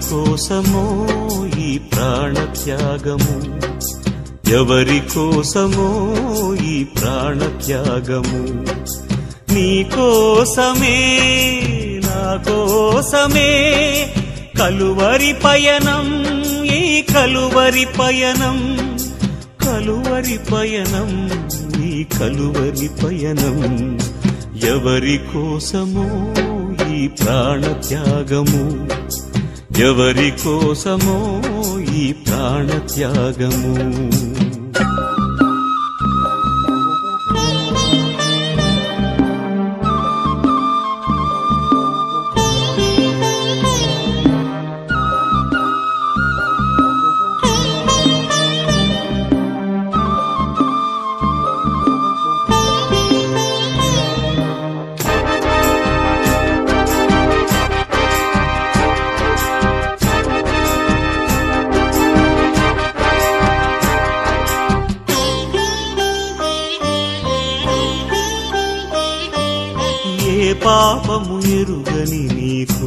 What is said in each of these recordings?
కోసమో ఈ ప్రాణ త్యాగము ఎవరి కోసమో ఈ ప్రాణ త్యాగము నీ కోసమే నా కోసమే కలువరి పయనం ఈ కలువరి పయనం కలువరి పయనం ఈ కలువరి పయనం ఎవరి కోసమో ఈ ప్రాణ త్యాగము ఎవరి కోసమో ఈ ప్రాణ త్యాగము ఏ పాపము ఎరుగని నీకు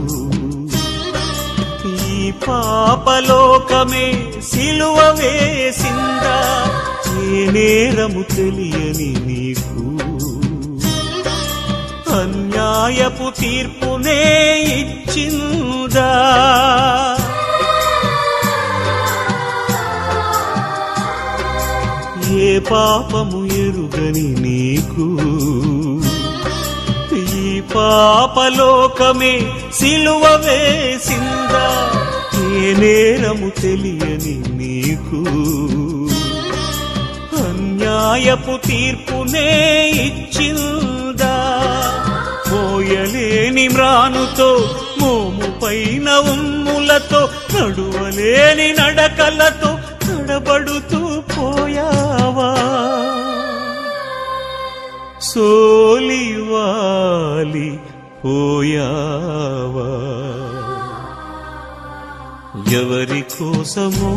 ఈ పాపలోకమే సిలువ వేసిందా ఏ నేరము తెలియని నీకు అన్యాయపు తీర్పునే ఇచ్చిందా ఏ పాపము ఎరుగని నీకు ఈ పాపలోకమే సిలువ వేసిందా ఏ నేరము తెలియని నీకు అన్యాయపు తీర్పునే ఇచ్చిందా మోయలేని మ్రానుతో మోము పైన ఉమ్ములతో నడువలేని నడకలతో నడబడుతూ పోయావా సోలివాలి పోయావా ఎవరి కోసమో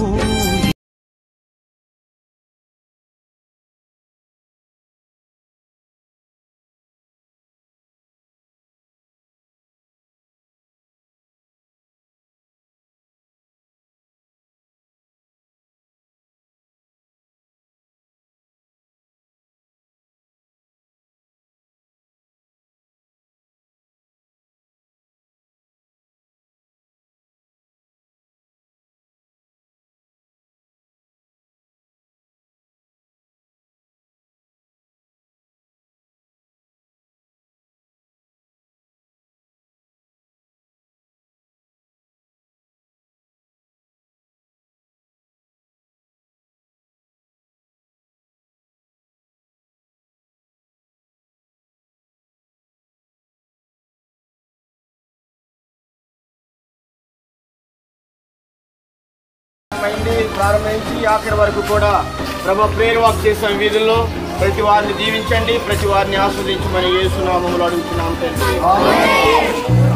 అయింది ప్రారంభించి ఆఖరి వరకు కూడా ప్రభు ప్రేర్ వాక్ చేసిన వీధుల్లో ప్రతి వారిని దీవించండి ప్రతి వారిని ఆస్వాదించమని యేసునామములో అడుగుతున్నాం తండ్రి